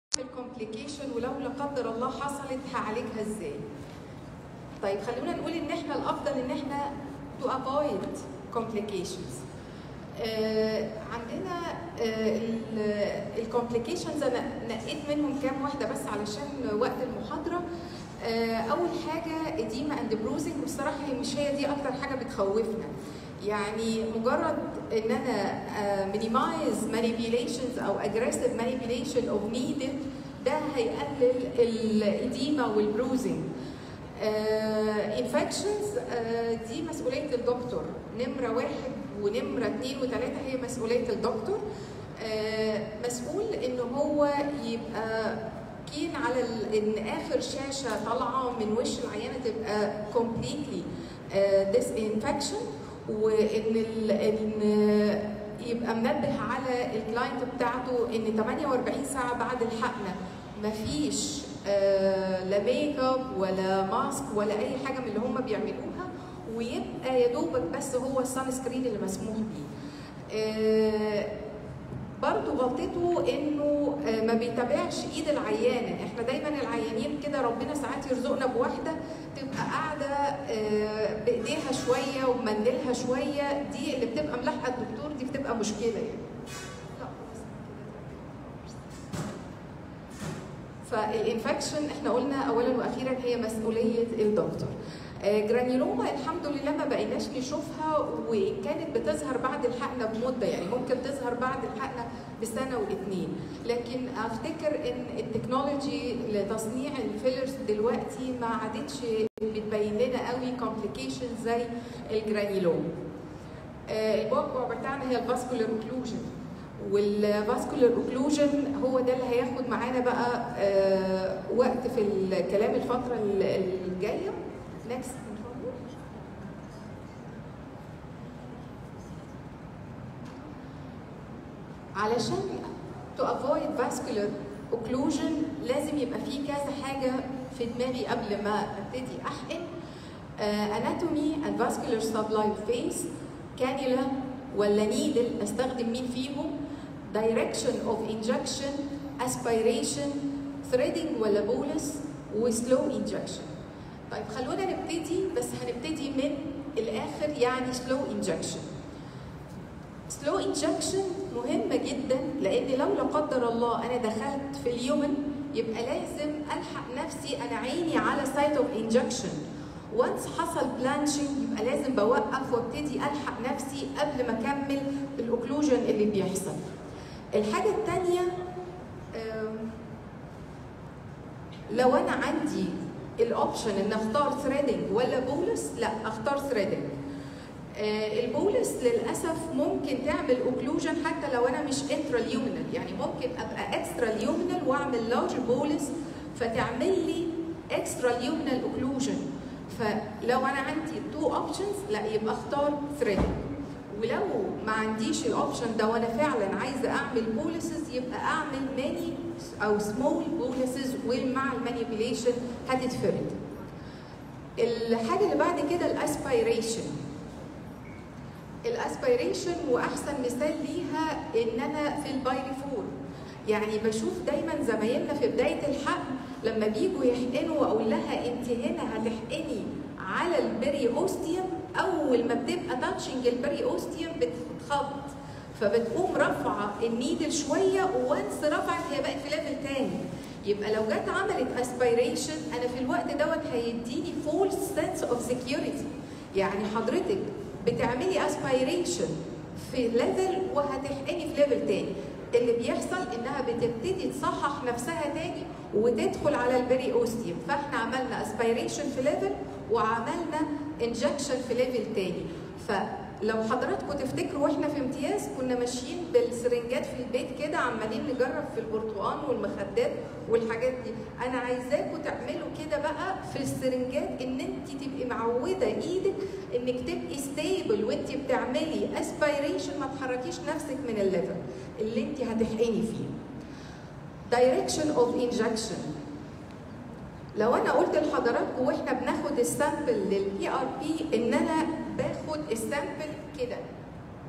الكومبليكيشن ولو لا قدر الله حصلت هعالجها ازاي طيب خلونا نقول ان احنا الافضل ان احنا to avoid complications آه عندنا الكومبليكيشنز انا نقيت منهم كام واحده بس علشان وقت المحاضره آه اول حاجه اديما اند بروزنج والصراحه هي مش هي دي اكتر حاجه بتخوفنا يعني مجرد ان انا مينيمايز مانيبيوليشنز او اجريسيف مانيبيوليشن اوف نيدل ده هيقلل الاديما والبروزنج انفكشنز uh, دي مسؤوليه الدكتور نمره واحد ونمره اثنين وثلاثه هي مسؤوليه الدكتور uh, مسؤول ان هو يبقى كين على ان اخر شاشه طالعه من وش العيانه تبقى كومبليتلي ديس انفكشن وان ال ان يبقى منبه على الكلاينت بتاعته ان 48 ساعه بعد الحقنه مفيش آه لا ميك اب ولا ماسك ولا اي حاجه من اللي هم بيعملوها ويبقى يا دوبك بس هو السان سكرين اللي مسموح بيه. آه برضه غلطته انه آه ما بيتابعش ايد العيانه، احنا دايما العيانين كده ربنا ساعات يرزقنا بواحده تبقى قاعده بايديها شويه ومنديلها شويه دي اللي بتبقى ملاحقه الدكتور دي بتبقى مشكله يعني. فالانفكشن احنا قلنا اولا واخيرا هي مسؤوليه الدكتور. جرانيولوما الحمد لله ما بقيناش نشوفها وان كانت بتظهر بعد الحقنه بمده يعني ممكن تظهر بعد الحقنه بسنه واثنين لكن افتكر ان التكنولوجي لتصنيع الفيلرز دلوقتي ما عادتش بتبين لنا قوي كومبليكيشن زي الجرانيولوما. البعبع بتاعنا هي الفاسكولار اوكلوجن والفاسكولار اوكلوجن هو ده اللي هياخد معانا بقى آه وقت في الكلام الفتره الجايه نكست علشان to avoid vascular occlusion لازم يبقى في كذا حاجه في دماغي قبل ما ابتدي احقن اناتومي اند فاسكولار سبلاي فيس كانيولا ولا نيدل استخدم مين فيهم direction of injection aspiration threading ولا بولس وسلو injection طيب خلونا نبتدي بس هنبتدي من الاخر يعني سلو injection سلو injection مهمه جدا لان لو لا قدر الله انا دخلت في اليومن يبقى لازم الحق نفسي انا عيني على سايت اوف انجكشن وانس حصل بلانشنج يبقى لازم بوقف وابتدي الحق نفسي قبل ما اكمل الاوكلوجن اللي بيحصل الحاجه الثانيه لو انا عندي الاوبشن ان اختار ثريدنج ولا بولس لا اختار ثريدنج البولس للاسف ممكن تعمل اوكلوجن حتى لو انا مش انترا اليومينال يعني ممكن ابقى اكسترا اليومينال واعمل لارج بولس فتعمل لي اكسترا اليومينال اوكلوجن فلو انا عندي تو اوبشنز لا يبقى اختار ثريدنج ولو ما عنديش الاوبشن ده وانا فعلا عايزه اعمل بوليسز يبقى اعمل ماني او سمول بوليسز ومع المانيبيوليشن هتتفرد الحاجه اللي بعد كده الاسبيريشن الاسبيريشن واحسن مثال ليها ان انا في البايريفور يعني بشوف دايما زمايلنا في بدايه الحقن لما بيجوا يحقنوا واقول لها انت هنا هتحقني على البري اوستيوم اول ما بتبقى تاتشنج البري اوستيوم بتتخض فبتقوم رافعه النيدل شويه وانس رفعت هي بقت في ليفل تاني يبقى لو جت عملت اسبيريشن انا في الوقت دوت هيديني فولس سنس اوف سكيورتي يعني حضرتك بتعملي اسبيريشن في ليفل وهتحقني في ليفل تاني اللي بيحصل انها بتبتدي تصحح نفسها تاني وتدخل على البري اوستيوم فاحنا عملنا اسبيريشن في ليفل وعملنا انجكشن في ليفل تاني فلو حضراتكم تفتكروا واحنا في امتياز كنا ماشيين بالسرنجات في البيت كده عمالين نجرب في البرتقال والمخدات والحاجات دي انا عايزاكم تعملوا كده بقى في السرنجات ان انت تبقي معوده ايدك انك تبقي ستيبل وانت بتعملي اسبيريشن ما تحركيش نفسك من الليفل اللي انت هتحقني فيه direction of injection لو انا قلت لحضراتكم واحنا بناخد السامبل للبي ار بي ان انا باخد السامبل كده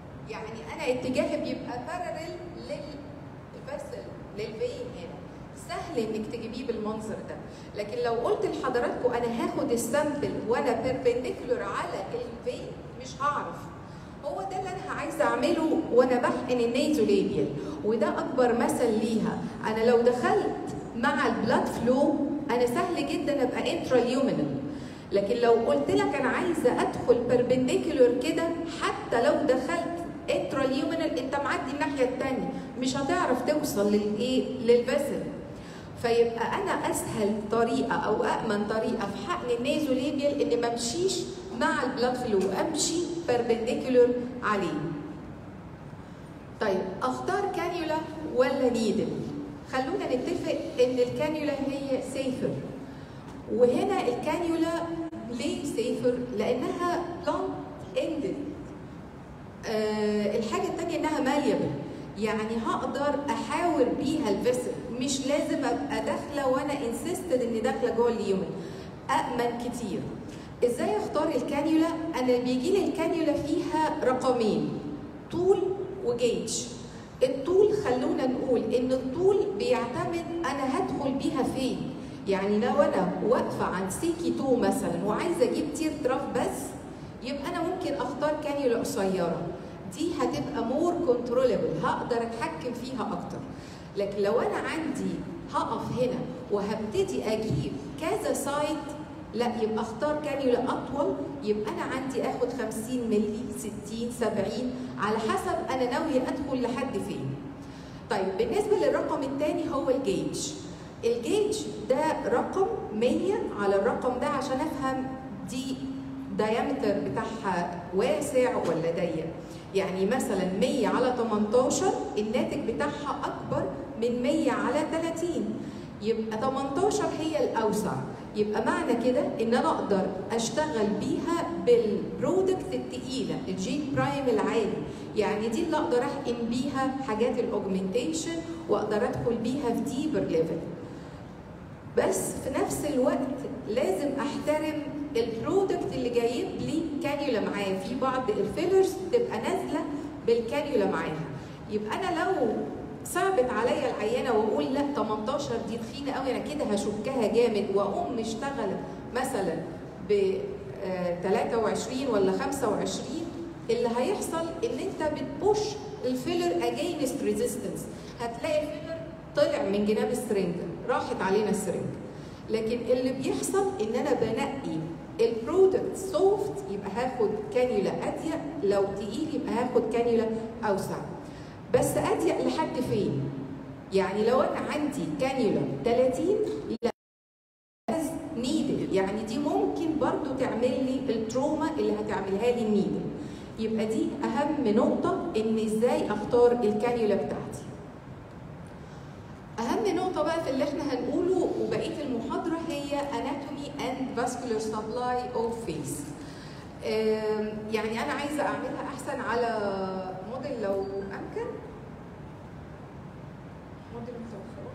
يعني انا اتجاهي بيبقى بارلل للفيسل للفين هنا سهل انك تجيبيه بالمنظر ده لكن لو قلت لحضراتكم انا هاخد السامبل وانا بيربنديكولر على الفين مش هعرف هو ده اللي انا عايزه اعمله وانا بحقن النيزوليبيال وده اكبر مثل ليها انا لو دخلت مع البلاد فلو انا سهل جدا ابقى انتراليومينال لكن لو قلت لك انا عايزه ادخل بيربنديكولر كده حتى لو دخلت انتراليومينال انت معدي الناحيه الثانيه مش هتعرف توصل للايه للفيسل فيبقى انا اسهل طريقه او امن طريقه في حقن النيزوليبيال اني ما امشيش مع البلاد فلو امشي بيربنديكولر عليه طيب اختار كانيولا ولا نيدل خلونا نتفق ان الكانيولا هي سيفر وهنا الكانيولا ليه سيفر لانها بلانت اندد آه الحاجه الثانيه انها ماليبل يعني هقدر احاور بيها الفيسل مش لازم ابقى داخله وانا انسيستد اني داخله جوه اليومن امن كتير ازاي اختار الكانيولا انا بيجي لي الكانيولا فيها رقمين طول وجيج الطول خلونا نقول ان الطول بيعتمد انا هدخل بيها فين يعني لو انا واقفه عند سيكي 2 مثلا وعايزه اجيب تير تراف بس يبقى انا ممكن اختار كانيولا قصيره دي هتبقى مور كنترولبل هقدر اتحكم فيها اكتر لكن لو انا عندي هقف هنا وهبتدي اجيب كذا سايت لا يبقى اختار كانيولا اطول يبقى انا عندي اخد 50 مللي 60 70 على حسب انا ناويه ادخل لحد فين طيب بالنسبه للرقم الثاني هو الجيج الجيج ده رقم 100 على الرقم ده عشان افهم دي دايمتر بتاعها واسع ولا ضيق يعني مثلا 100 على 18 الناتج بتاعها اكبر من 100 على 30 يبقى 18 هي الاوسع يبقى معنى كده ان انا اقدر اشتغل بيها بالبرودكت التقيله الجي برايم العالي يعني دي اللي اقدر احقن بيها حاجات الاوجمنتيشن واقدر ادخل بيها في ديبر ليفل بس في نفس الوقت لازم احترم البرودكت اللي جايب لي كانيولا معاه في بعض الفيلرز تبقى نازله بالكانيولا معاها يبقى انا لو صعبت عليا العيانه واقول لا 18 دي تخينه قوي انا كده هشكها جامد واقوم مشتغله مثلا ب 23 ولا 25 اللي هيحصل ان انت بتبوش الفيلر اجينست ريزيستنس هتلاقي الفيلر طلع من جناب السرنجه راحت علينا السرنجه لكن اللي بيحصل ان انا بنقي البرودكت سوفت يبقى هاخد كانيولا اضيق لو تقيل يبقى هاخد كانيولا اوسع بس اضيق لحد فين يعني لو انا عندي كانيولا 30 لا نيدل يعني دي ممكن برضو تعمل لي التروما اللي هتعملها لي النيدل يبقى دي اهم نقطه ان ازاي اختار الكانيولا بتاعتي اهم نقطه بقى في اللي احنا هنقوله وبقيه المحاضره هي anatomy and vascular supply of face يعني انا عايزه اعملها احسن على موديل لو امكن موديل متوفر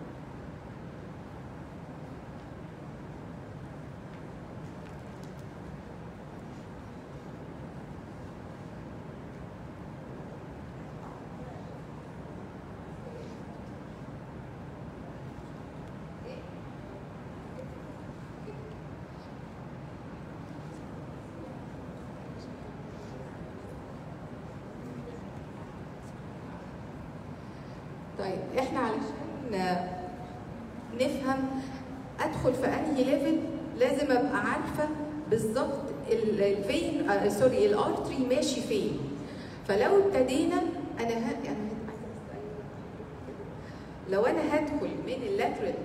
طيب احنا علشان نفهم ادخل في انهي ليفل لازم ابقى عارفه بالظبط الفين آه سوري الارتري ماشي فين فلو ابتدينا انا ه... يعني لو انا هدخل من اللاترال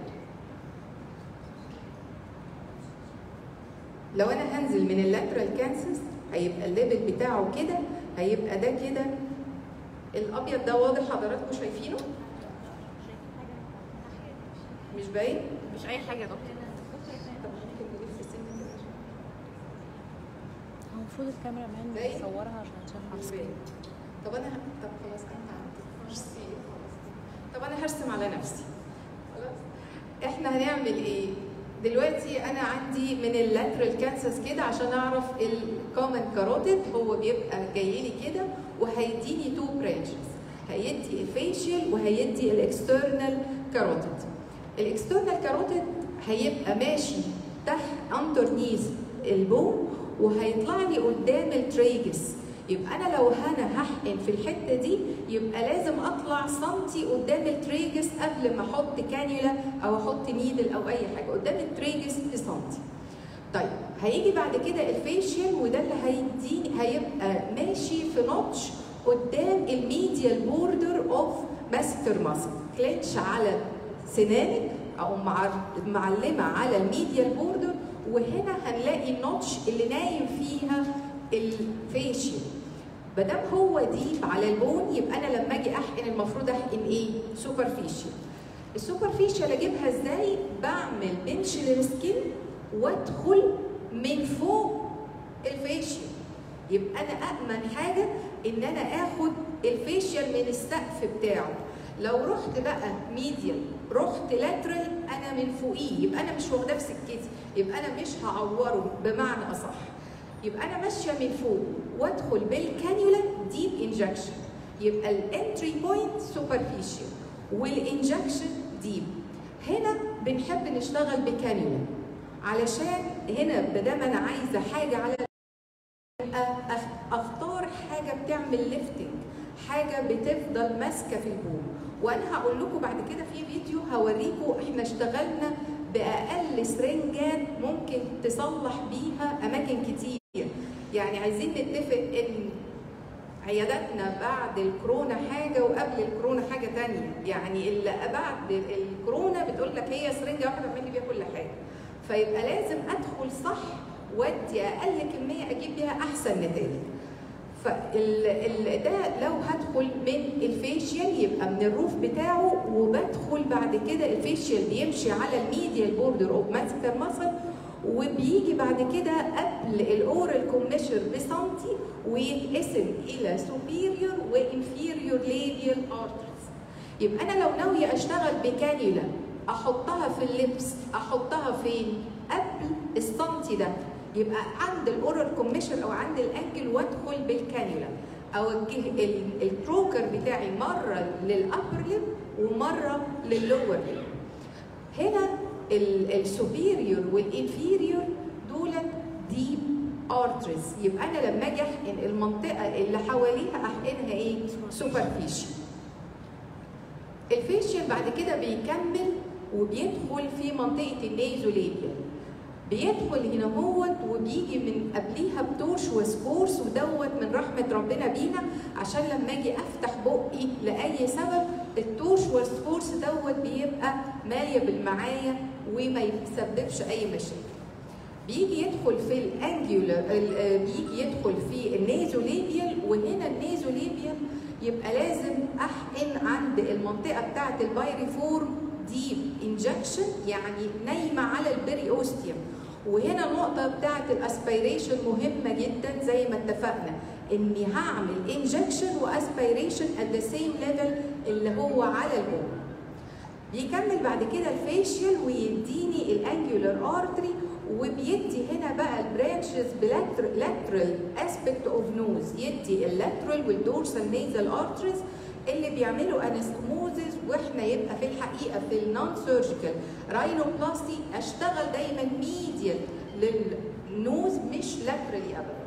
لو انا هنزل من اللاترال كانسس هيبقى الليفل بتاعه كده هيبقى ده كده الابيض ده واضح حضراتكم شايفينه مش باين مش اي حاجه يا دكتور طب ممكن نلف السن كده عشان هو المفروض الكاميرا مان باين؟ يصورها عشان تشوفها على مش السكرين باين طب انا ه- طب خلاص انا هعمل ميرسي خلاص طب انا هرسم على نفسي خلاص احنا هنعمل ايه دلوقتي انا عندي من اللاترال كانسس كده عشان اعرف الكومن كاروتيد هو بيبقى جاي لي كده وهيديني تو برانشز هيدي الفيشيال وهيدي الاكسترنال كاروتيد الاكسترنال كاروتيد هيبقى ماشي تحت اندرنيز البون وهيطلع لي قدام التريجس يبقى انا لو انا هحقن في الحته دي يبقى لازم اطلع سنتي قدام التريجس قبل ما احط كانيولا او احط نيدل او اي حاجه قدام التريجس بسنتي طيب هيجي بعد كده الفيشيال وده اللي هيديني هيبقى ماشي في نوتش قدام الميديال بوردر اوف ماستر ماسل كليتش على سنانك او مع معلمه على الميديال بوردر وهنا هنلاقي النوتش اللي نايم فيها الفيشيال مادام هو ديب على البون يبقى انا لما اجي احقن المفروض احقن ايه؟ سوبرفيشال. السوبرفيشال اجيبها ازاي؟ بعمل بنش للسكين وادخل من فوق الفيشيال. يبقى انا امن حاجه ان انا اخد الفيشيال من السقف بتاعه. لو رحت بقى ميديال رحت لاترال انا من فوقيه يبقى انا مش واخداه في سكتي يبقى انا مش هعوره بمعنى اصح. يبقى انا ماشيه من فوق وادخل بالكانيولا ديب انجكشن يبقى الانتري بوينت سوبرفيشال والانجكشن ديب هنا بنحب نشتغل بكانيولا علشان هنا بدام انا عايزه حاجه على اختار حاجه بتعمل ليفتنج حاجه بتفضل ماسكه في البول وانا هقول لكم بعد كده في فيديو هوريكم احنا اشتغلنا باقل سرنجات ممكن تصلح بيها اماكن كتير يعني عايزين نتفق ان عياداتنا بعد الكورونا حاجه وقبل الكورونا حاجه تانية يعني اللي بعد الكورونا بتقول لك هي سرنجه واحده تعمل بيها كل حاجه فيبقى لازم ادخل صح وادي اقل كميه اجيب بيها احسن نتائج فال ده لو هدخل من الفيشيال يبقى من الروف بتاعه وبدخل بعد كده الفيشيال بيمشي على الميديال بوردر اوف ماسكتر ماسل وبيجي بعد كده قبل الاورال كوميشر بسنتي ويتقسم الى سوبيريور وانفيريور ليبيال ارترز يبقى انا لو ناويه اشتغل بكانيولا احطها في اللبس احطها فين قبل السنتي ده يبقى عند الاورال كوميشر او عند الانجل وادخل بالكانيولا اوجه التروكر بتاعي مره للابر ليب ومره لللور ليب هنا السوبيريور والانفيريور دولت ديب ارترز يبقى انا لما اجي احقن المنطقه اللي حواليها احقنها ايه سوبرفيشال الفيشيال بعد كده بيكمل وبيدخل في منطقه النيزوليبيال بيدخل هنا هوت وبيجي من قبليها بتوش وسكورس ودوت من رحمه ربنا بينا عشان لما اجي افتح بقي لاي سبب التوش والسكورس دوت بيبقى ماليه بالمعايا وما يسببش اي مشاكل. بيجي يدخل في الانجيولار بيجي يدخل في النيزوليبيال وهنا النيزوليبيال يبقى لازم احقن عند المنطقه بتاعه البايريفورم ديب انجكشن يعني نايمه على البري اوستيوم وهنا النقطة بتاعة الاسبيريشن مهمة جدا زي ما اتفقنا اني هعمل انجكشن واسبيريشن ات ذا سيم ليفل اللي هو على البون. بيكمل بعد كده الفيشيال ويديني الانجولار ارتري وبيدي هنا بقى البرانشز بلاترال اسبكت اوف نوز يدي اللاترال والدورسال نيزل ارتريز اللي بيعملوا انستموزز واحنا يبقى في الحقيقه في النون سيرجيكال راينوبلاستي اشتغل دايما ميديال للنوز مش لاترالي ابدا.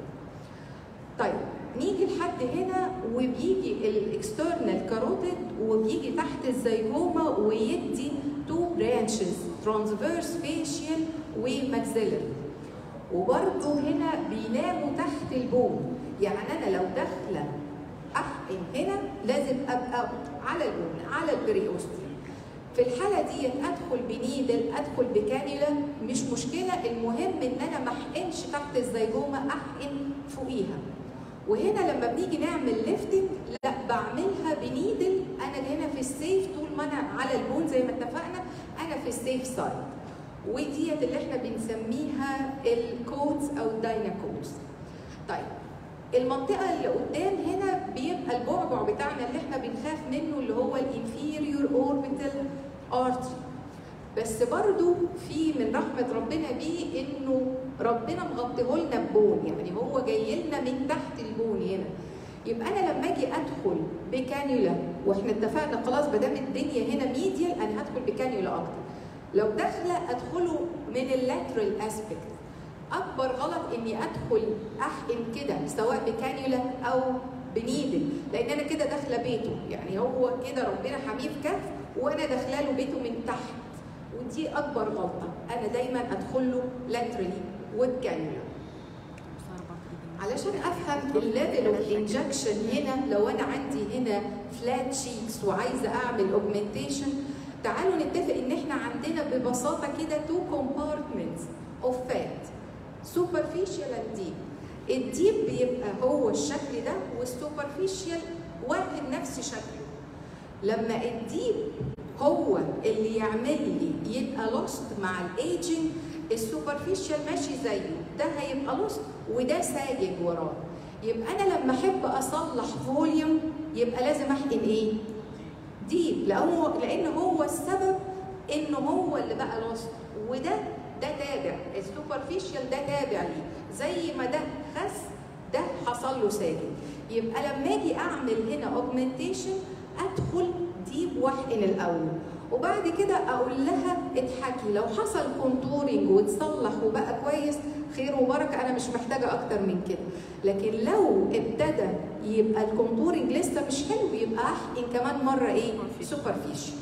طيب نيجي لحد هنا وبيجي الاكسترنال كاروتيد وبيجي تحت الزيجوما ويدي تو برانشز ترانسفيرس فيشيال وماكسيلري وبرضه هنا بيناموا تحت البون يعني انا لو داخله احقن هنا لازم ابقى على البون على البريوستيوم في الحاله دي ادخل بنيدل ادخل بكانيولا مش مشكله المهم ان انا ما احقنش تحت الزيجوما احقن فوقيها وهنا لما بنيجي نعمل ليفتنج لا بعملها بنيدل انا هنا في السيف طول ما انا على البون زي ما اتفقنا انا في السيف سايد وديت اللي احنا بنسميها الكودز او الدايناكودز طيب المنطقة اللي قدام هنا بيبقى البعبع بتاعنا اللي احنا بنخاف منه اللي هو الانفيريور اوربيتال ارتري بس برضو في من رحمة ربنا بيه انه ربنا مغطيه لنا ببون يعني هو جاي لنا من تحت البون هنا يبقى انا لما اجي ادخل بكانيولا واحنا اتفقنا خلاص ما دام الدنيا هنا ميديال انا هدخل بكانيولا اكتر لو داخله ادخله من اللاترال اسبكت اكبر غلط اني ادخل احقن كده سواء بكانيولا او بنيدل لان انا كده داخله بيته يعني هو كده ربنا حميه في كهف وانا داخله له بيته من تحت ودي اكبر غلطه انا دايما ادخل له لاترالي وبكانيولا علشان افهم الليفل اوف انجكشن هنا لو انا عندي هنا فلات شيكس وعايزه اعمل اوجمنتيشن تعالوا نتفق ان احنا عندنا ببساطه كده تو كومبارتمنتس اوف فات سوبرفيشال اند ديب الديب بيبقى هو الشكل ده والسوبرفيشال واخد نفس شكله لما الديب هو اللي يعمل لي يبقى لوست مع الايجنج السوبرفيشال ماشي زيه ده هيبقى لوست وده ساجج وراه يبقى انا لما احب اصلح فوليوم يبقى لازم احقن ايه ديب لانه لان هو السبب انه هو اللي بقى لوست وده ده تابع السوبرفيشال ده تابع ليه زي ما ده خس ده حصل له ساجد يبقى لما اجي اعمل هنا اوجمنتيشن ادخل ديب واحقن الاول وبعد كده اقول لها اضحكي لو حصل كونتورنج وتصلح وبقى كويس خير وبركه انا مش محتاجه اكتر من كده لكن لو ابتدى يبقى الكونتورنج لسه مش حلو يبقى احقن كمان مره ايه سوبرفيشال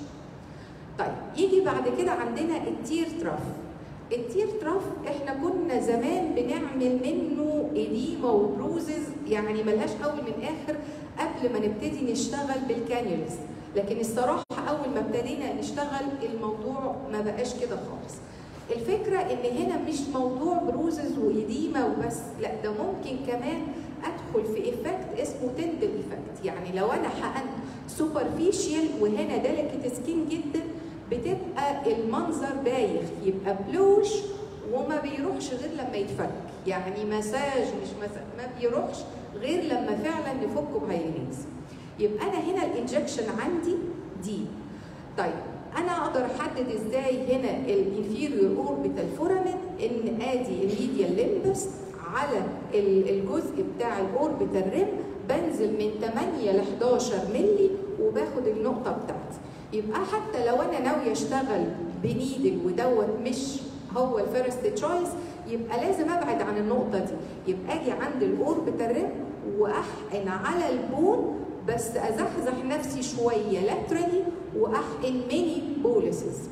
طيب يجي بعد كده عندنا التير تراف التير تراف احنا كنا زمان بنعمل منه اديمه وبروزز يعني ملهاش اول من اخر قبل ما نبتدي نشتغل بالكانيولز لكن الصراحه اول ما ابتدينا نشتغل الموضوع ما بقاش كده خالص الفكره ان هنا مش موضوع بروزز واديمه وبس لا ده ممكن كمان ادخل في افكت اسمه تندل افكت يعني لو انا حقنت سوبرفيشال وهنا ديليكت سكين جدا بتبقى المنظر بايخ يبقى بلوش وما بيروحش غير لما يتفك يعني مساج مش مساج ما بيروحش غير لما فعلا نفكه بهايلينز يبقى انا هنا الانجكشن عندي دي طيب انا اقدر احدد ازاي هنا الانفيريور اوربيتال فورامين ان ادي الميديال ليمبس على الجزء بتاع الاوربيتال ريم بنزل من 8 ل 11 مللي وباخد النقطه بتاعتي يبقى حتى لو انا ناويه اشتغل بنيدل ودوت مش هو الفيرست تشويس يبقى لازم ابعد عن النقطه دي يبقى اجي عند الاوربيتال ريم واحقن على البون بس ازحزح نفسي شويه لاترالي واحقن ميني بوليسز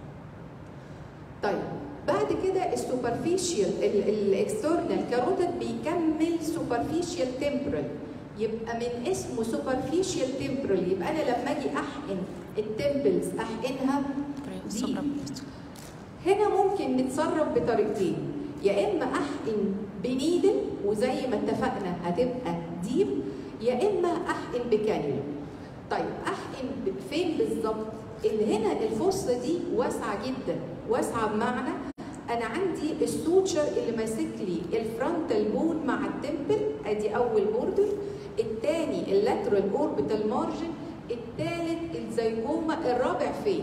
طيب بعد كده السوبرفيشال الاكسترنال كاروتيد بيكمل سوبرفيشال تمبرال يبقى من اسمه سوبرفيشال تمبرال يبقى انا لما اجي احقن التمبلز احقنها دي هنا ممكن نتصرف بطريقتين يا اما احقن بنيدل وزي ما اتفقنا هتبقى ديب يا اما احقن بكانيولا طيب احقن فين بالظبط اللي هنا الفصة دي واسعة جدا واسعة بمعنى انا عندي السوتشر اللي ماسك لي الفرونتال بون مع التمبل ادي اول بوردر الثاني اللاترال اوربيتال مارجن الثالث الزيجوما الرابع فين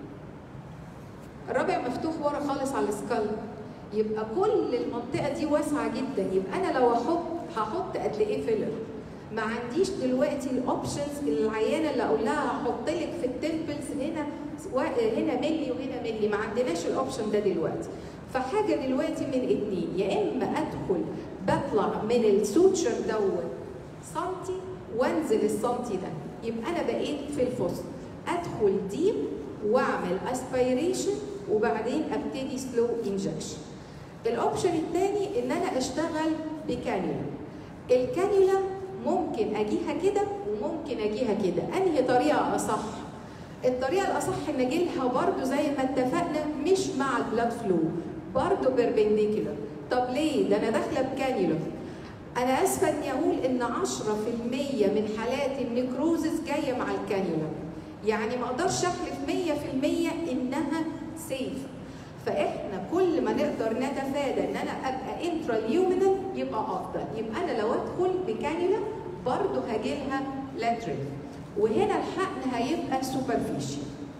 الرابع مفتوح ورا خالص على السكال يبقى كل المنطقه دي واسعه جدا يبقى انا لو احط هحط قد ايه فيلر ما عنديش دلوقتي الاوبشنز العيانه اللي اقول لها هحط لك في التمبلز هنا هنا ملي وهنا ملي ما عندناش الاوبشن ده دلوقتي فحاجه دلوقتي من اتنين يا اما ادخل بطلع من السوتشر دوت سنتي وانزل السنتي ده يبقى انا بقيت في الفصل ادخل ديب واعمل اسبيريشن وبعدين ابتدي سلو انجكشن الاوبشن الثاني ان انا اشتغل بكانيولا الكانيولا ممكن اجيها كده وممكن اجيها كده انهي طريقه اصح الطريقه الاصح ان اجيلها برضو زي ما اتفقنا مش مع البلاد فلو برضو بيربنديكولار طب ليه ده انا داخله بكانيولا انا اسفه اني اقول ان 10% من حالات النكروزس جايه مع الكانيولا يعني ما اقدرش احلف 100% انها سيف فاحنا كل ما نقدر نتفادى ان انا ابقى انترا اليومينال يبقى افضل يبقى انا لو ادخل بكانيولا برضه هاجيلها لاترال وهنا الحقن هيبقى سوبرفيشال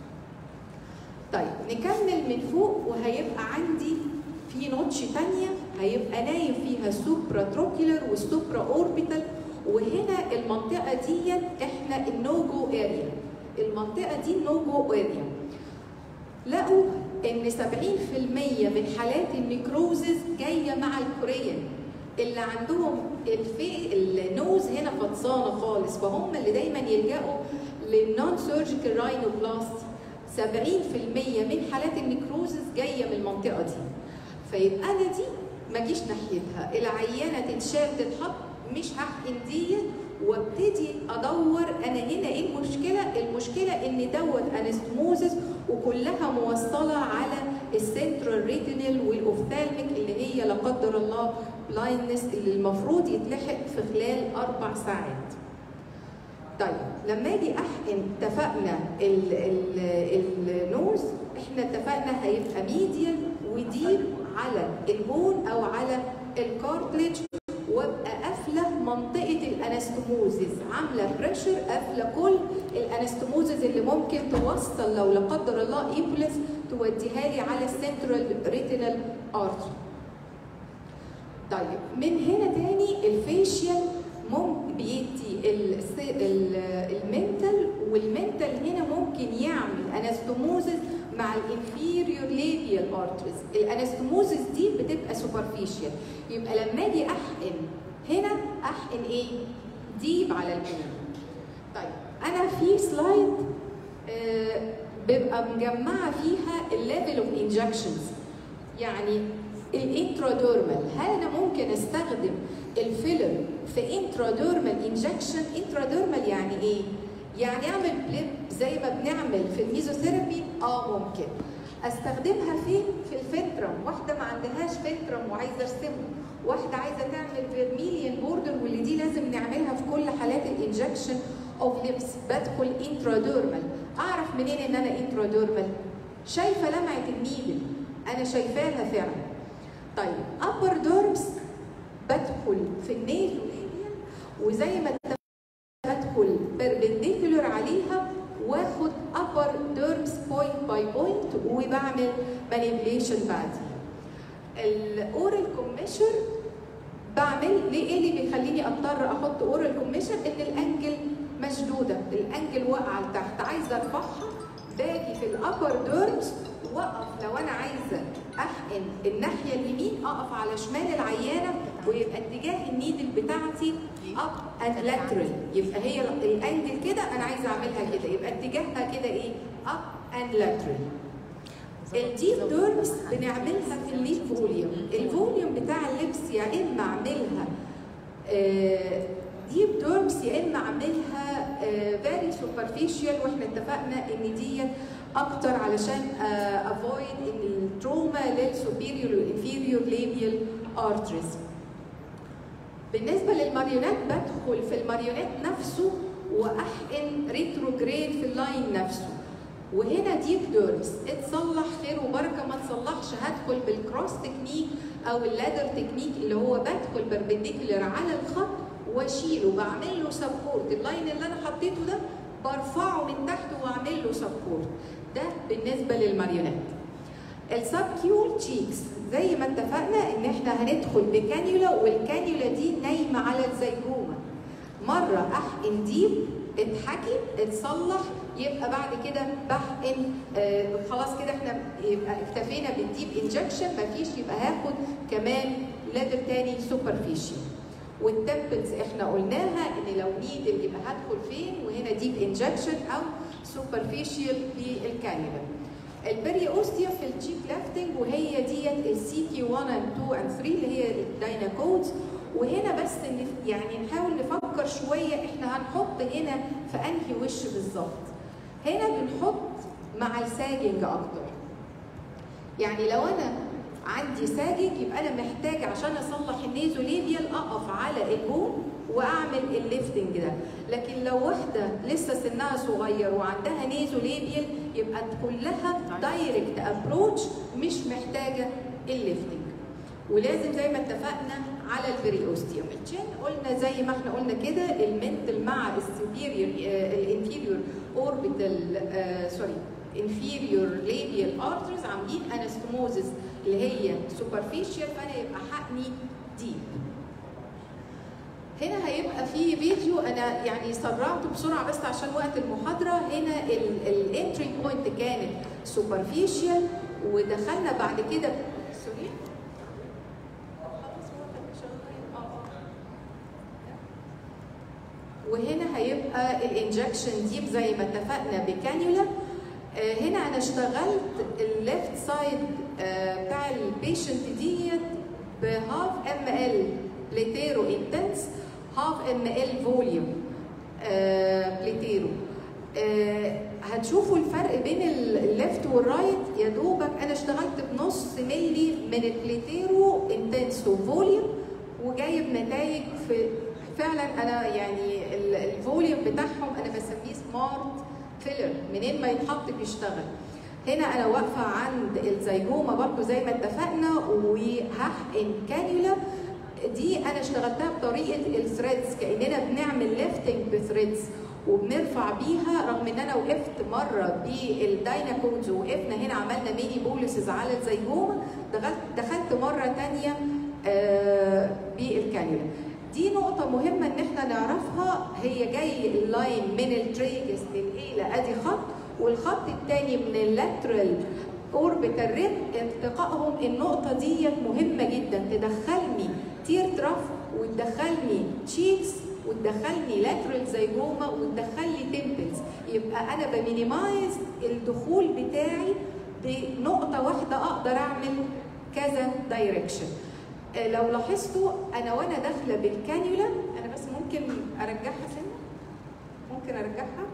طيب نكمل من فوق وهيبقى عندي في نوتش تانية هيبقى نايم فيها السوبرا تروكيولر والسوبرا اوربيتال وهنا المنطقة دي احنا النو جو اريا المنطقة دي النو جو اريا لقوا ان 70% من حالات النيكروزز جايه مع الكوريان اللي عندهم الفي النوز هنا فطسانه خالص فهم اللي دايما يلجأوا للنون سيرجيكال راينوبلاستي 70% من حالات النيكروزز جايه من المنطقه دي فيبقى انا دي ما اجيش ناحيتها العيانه تتشال تتحط مش هحقن ديت وابتدي ادور انا هنا ايه المشكله؟ المشكله ان دوت انستموزس وكلها موصله على السنترال ريتينال والاوفتالميك اللي هي لا قدر الله بلايندنس اللي المفروض يتلحق في خلال اربع ساعات. طيب لما اجي احقن اتفقنا ال- ال- النوز احنا اتفقنا هيبقى ميديال وديب على البون او على الكارتليج وابقى قافله منطقه الانستموزز عامله بريشر قافله كل الانستموزز اللي ممكن توصل لو لا قدر الله ايبوليس توديها لي على السنترال ريتينال ارتري طيب من هنا تاني الفيشيال ممكن بيدي الس- ال- المنتال والمنتال هنا ممكن يعمل انستموزز مع الانفيريور ليبيال ارتريز الانستموزز دي بتبقى سوبرفيشال يبقى لما اجي احقن هنا احقن ايه ديب على البون طيب انا في سلايد آه ببقى مجمعه فيها الليفل اوف انجكشنز يعني الانترادورمال هل انا ممكن استخدم الفيلر في انترادورمال انجكشن انترادورمال يعني ايه يعني اعمل بليب زي ما بنعمل في الميزوثيرابي اه ممكن استخدمها فين في الفنترم واحده ما عندهاش فنترم وعايزه ارسمه واحده عايزه تعمل فيرميليان بوردر واللي دي لازم نعملها في كل حالات الانجكشن اوف ليبس بدخل انترادورمال اعرف منين ان انا انترادورمال شايفه لمعه النيدل انا شايفاها فعلا طيب ابر دورمز بدخل في النيل وزي ما بدخل بيربنديكولر عليها واخد ابر ديرمز بوينت باي بوينت وبعمل مانيبيليشن بعدين الاورال كوميشر بعمل ليه ايه اللي بيخليني اضطر احط اورال كوميشر ان الانجل مشدوده الانجل واقعه لتحت عايزه ارفعها باجي في الابر ديرمز واقف لو انا عايزه احقن الناحيه اليمين اقف على شمال العيانه ويبقى اتجاه النيدل بتاعتي اب اند لاترال يبقى هي الانجل كده انا عايزه اعملها كده يبقى اتجاهها كده ايه اب اند لاترال الديب دورمز بنعملها في الليب فوليوم الفوليوم بتاع اللبس يا اما اعملها ديب دورمز يا اما اعملها فيري سوبرفيشال واحنا اتفقنا ان ديت اكتر علشان افويد ان التروما للسوبيريور والانفيريور ليبيال ارتريز بالنسبه للماريونات بدخل في الماريونات نفسه واحقن ريتروجريد في اللاين نفسه وهنا ديب دورمز اتصلح خير وبركه ما تصلحش هدخل بالكروس تكنيك او اللادر تكنيك اللي هو بدخل بربنديكولر على الخط واشيله بعمل له سبورت اللاين اللي انا حطيته ده برفعه من تحت واعمل له سبورت ده بالنسبه للماريونات السبكيول تشيكس زي ما اتفقنا ان احنا هندخل بكانيولا والكانيولا دي نايمه على الزيجومه مره احقن ديب اتحكي اتصلح يبقى بعد كده بحقن آه خلاص كده احنا يبقى اكتفينا بالديب انجكشن مفيش يبقى هاخد كمان لادر تاني سوبرفيشال والتمبلز احنا قلناها ان لو نيدل يبقى هدخل فين وهنا ديب انجكشن او سوبرفيشال بالكانيولا البري اوستيا في التشيك لافتنج وهي ديت السي تي 1 اند 2 اند 3 اللي هي الداينا كودز وهنا بس يعني نحاول نفكر شويه احنا هنحط هنا في انهي وش بالظبط هنا بنحط مع الساجنج اكتر يعني لو انا عندي ساجنج يبقى انا محتاج عشان اصلح النيزوليبيال اقف على البون واعمل الليفتنج ده لكن لو واحده لسه سنها صغير وعندها نيزوليبيال يبقى كلها دايركت ابروتش مش محتاجه الليفتنج ولازم زي ما اتفقنا على البريوستيوم التشين قلنا زي ما احنا قلنا كده المنتل مع السوبيريور الانفيريور اوربيتال سوري انفيريور ليبيال ارترز عاملين انستموزس اللي هي سوبرفيشال فانا يبقى حقني ديب هنا هيبقى في فيديو انا يعني سرعته بسرعه بس عشان وقت المحاضره هنا الانتري بوينت كانت سوبرفيشال ودخلنا بعد كده سوري خلاص هو كان شغال. آه، آه. وهنا هيبقى الانجكشن ديب زي ما اتفقنا بكانيولا آه، هنا انا اشتغلت الليفت سايد بتاع البيشنت ديت بهاف ام ال بليتيرو انتنس هاف ام ال فوليوم بليتيرو آه، هتشوفوا الفرق بين الليفت والرايت يا دوبك انا اشتغلت بنص ملي من البليتيرو انتنسو فوليوم وجايب نتائج في فعلا انا يعني ال- الفوليوم بتاعهم انا بسميه سمارت فيلر منين ما يتحط بيشتغل هنا انا واقفه عند الزيجومه برضو زي ما اتفقنا وهحقن كانيولا دي انا اشتغلتها بطريقه الثريدز كاننا بنعمل ليفتنج بثريدز وبنرفع بيها رغم ان انا وقفت مره بالدايناكودز ووقفنا هنا عملنا ميني بوليسز على الزيجومه دخلت دخلت مره ثانيه بالكانيولا دي نقطة مهمة إن إحنا نعرفها هي جاي اللاين من التريجس للإيلة أدي خط والخط التاني من اللاترال اوربيتال ريب التقائهم النقطة ديت مهمة جدا تدخلني تير تراف وتدخلني تشيكس وتدخلني لاترال زيجوما وتدخلني تمبلز يبقى أنا بمينيمايز الدخول بتاعي بنقطة واحدة أقدر أعمل كذا دايركشن آه، لو لاحظتوا انا وانا داخله بالكانيولا انا بس ممكن ارجعها سنه ممكن ارجعها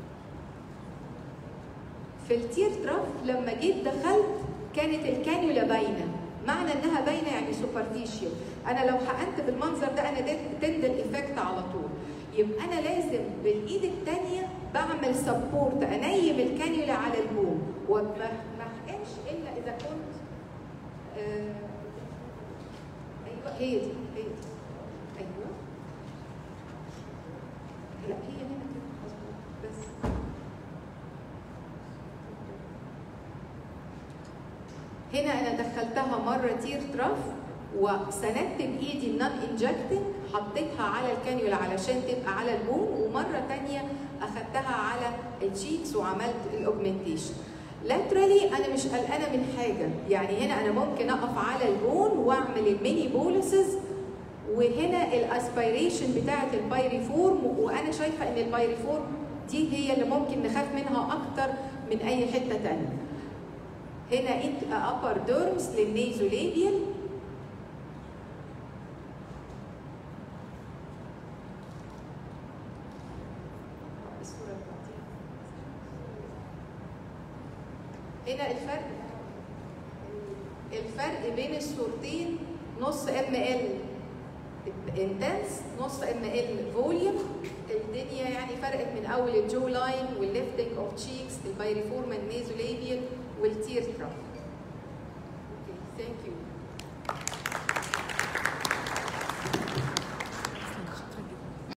في التير تراف لما جيت دخلت كانت الكانيولا باينه معنى انها باينه يعني سوبرفيشال انا لو حقنت بالمنظر ده انا تندل ايفكت على طول يبقى انا لازم بالايد الثانيه بعمل سبورت انيم الكانيولا على البوم وما ما احقنش الا اذا كنت آه ايوه هي دي هي دي ايوه لا هي هنا كده مظبوط بس هنا انا دخلتها مره تير تراف وسندت بايدي النون انجكتنج حطيتها على الكانيولا علشان تبقى على البوم ومره تانية اخدتها على الشيكس وعملت الاوجمنتيشن لاترالي انا مش قلقانه من حاجه يعني هنا انا ممكن اقف على البون واعمل الميني بولسز وهنا الاسبيريشن بتاعه البايريفورم وانا شايفه ان البايريفورم دي هي اللي ممكن نخاف منها اكتر من اي حته تانية هنا انت ابر ديرمز للنيزوليبيال الصوره اللي بعديها. هنا الفرق الفرق بين الصورتين نص ام ال انتنس نص ام ال فوليوم الدنيا يعني فرقت من اول الجو لاين والليفتنج اوف تشيكس البايريفورم النيزوليبيال والتير تراف